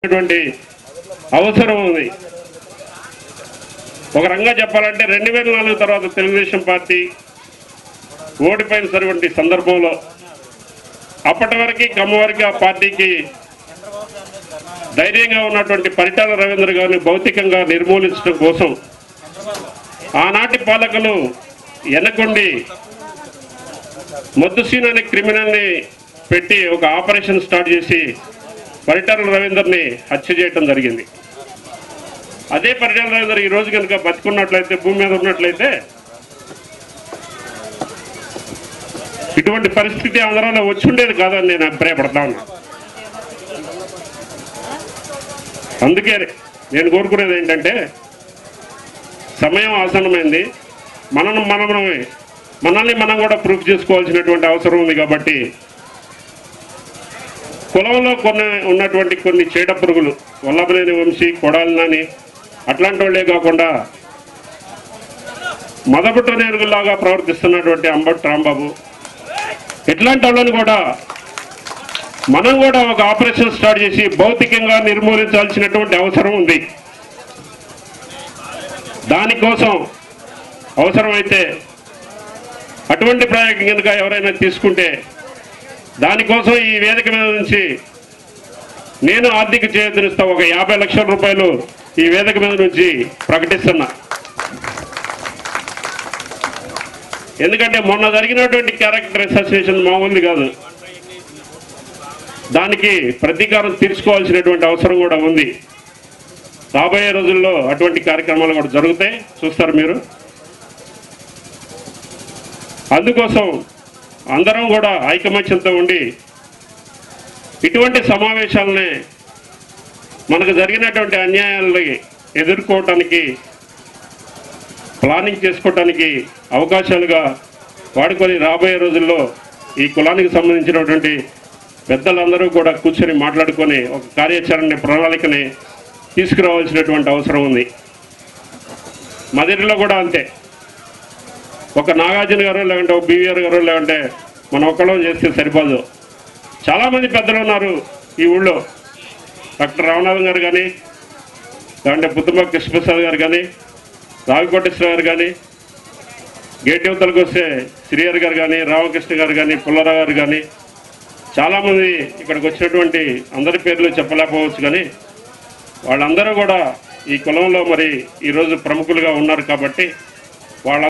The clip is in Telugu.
అటువంటి అవసరం ఉంది ఒక రంగా చెప్పాలంటే రెండు వేల నాలుగు తర్వాత తెలుగుదేశం పార్టీ ఓడిపోయినటువంటి సందర్భంలో అప్పటి వరకు కమ్మవారికి ఆ పార్టీకి ధైర్యంగా ఉన్నటువంటి పరిటాల రవీంద్ర గారిని భౌతికంగా నిర్మూలించడం కోసం ఆనాటి పాలకులు వెనకుండి మొద్దుసీన్ అనే క్రిమినల్ని పెట్టి ఒక ఆపరేషన్ స్టార్ట్ చేసి పరిటాల రవీందర్ని హత్య చేయటం జరిగింది అదే పరిటాల రవీందర్ ఈ రోజు కనుక బతుకున్నట్లయితే భూమి మీద ఉన్నట్లయితే ఇటువంటి పరిస్థితి ఆంధ్రాలో వచ్చి ఉండేది కాదని నేను అభిప్రాయపడతా ఉన్నా అందుకే నేను కోరుకునేది ఏంటంటే సమయం ఆసన్నమైంది మనం మనమే మనల్ని మనం కూడా ప్రూఫ్ చేసుకోవాల్సినటువంటి అవసరం ఉంది కాబట్టి కులంలో కొన్ని ఉన్నటువంటి కొన్ని చీడ పురుగులు వల్లభనేని వంశీ కొడాలని అట్లాంటి వాళ్ళే కాకుండా మదపుట్ట నేరుగులాగా ప్రవర్తిస్తున్నటువంటి అంబట్ రాంబాబు ఇట్లాంటి వాళ్ళని కూడా మనం కూడా ఒక ఆపరేషన్ స్టార్ట్ చేసి భౌతికంగా నిర్మూలించాల్సినటువంటి అవసరం ఉంది దానికోసం అవసరమైతే అటువంటి ప్రయోగం కనుక ఎవరైనా తీసుకుంటే దానికోసం ఈ వేదిక మీద నుంచి నేను ఆర్థిక చేయూతనిస్తా ఒక యాభై లక్షల రూపాయలు ఈ వేదిక మీద నుంచి ప్రకటిస్తున్నా ఎందుకంటే మొన్న జరిగినటువంటి క్యారెక్టర్ అసోసియేషన్ మామూలుది కాదు దానికి ప్రతీకారం తీర్చుకోవాల్సినటువంటి అవసరం కూడా ఉంది రాబోయే రోజుల్లో అటువంటి కార్యక్రమాలు కూడా జరుగుతాయి చూస్తారు మీరు అందుకోసం అందరం కూడా ఐకమత్యంతో ఉండి ఇటువంటి సమావేశాలని మనకు జరిగినటువంటి అన్యాయాలని ఎదుర్కోవటానికి ప్లానింగ్ చేసుకోవటానికి అవకాశాలుగా వాడుకొని రాబోయే రోజుల్లో ఈ కులానికి సంబంధించినటువంటి పెద్దలందరూ కూడా కూర్చొని మాట్లాడుకొని ఒక కార్యాచరణ ప్రణాళికని తీసుకురావాల్సినటువంటి అవసరం ఉంది మదిరిలో కూడా అంతే ఒక నాగార్జున గారు లేదంటే ఒక బీవీఆర్ గారు లేదంటే మనం ఒక్కళ్ళం చేస్తే సరిపోదు చాలామంది పెద్దలు ఉన్నారు ఈ ఊళ్ళో డాక్టర్ రామనాథన్ గారు కానీ లేదంటే పుత్తమ్మ కృష్ణప్రసాద్ గారు కానీ రావికోటేశ్వర గారు కానీ గేట్ యువతలకు వస్తే శ్రీహరి గారు కానీ రామకృష్ణ గారు కానీ పుల్లారావు గారు కానీ చాలామంది ఇక్కడికి వచ్చినటువంటి అందరి పేర్లు చెప్పలేకపోవచ్చు కానీ వాళ్ళందరూ కూడా ఈ కులంలో మరి ఈరోజు ప్రముఖులుగా ఉన్నారు కాబట్టి వాళ్ళ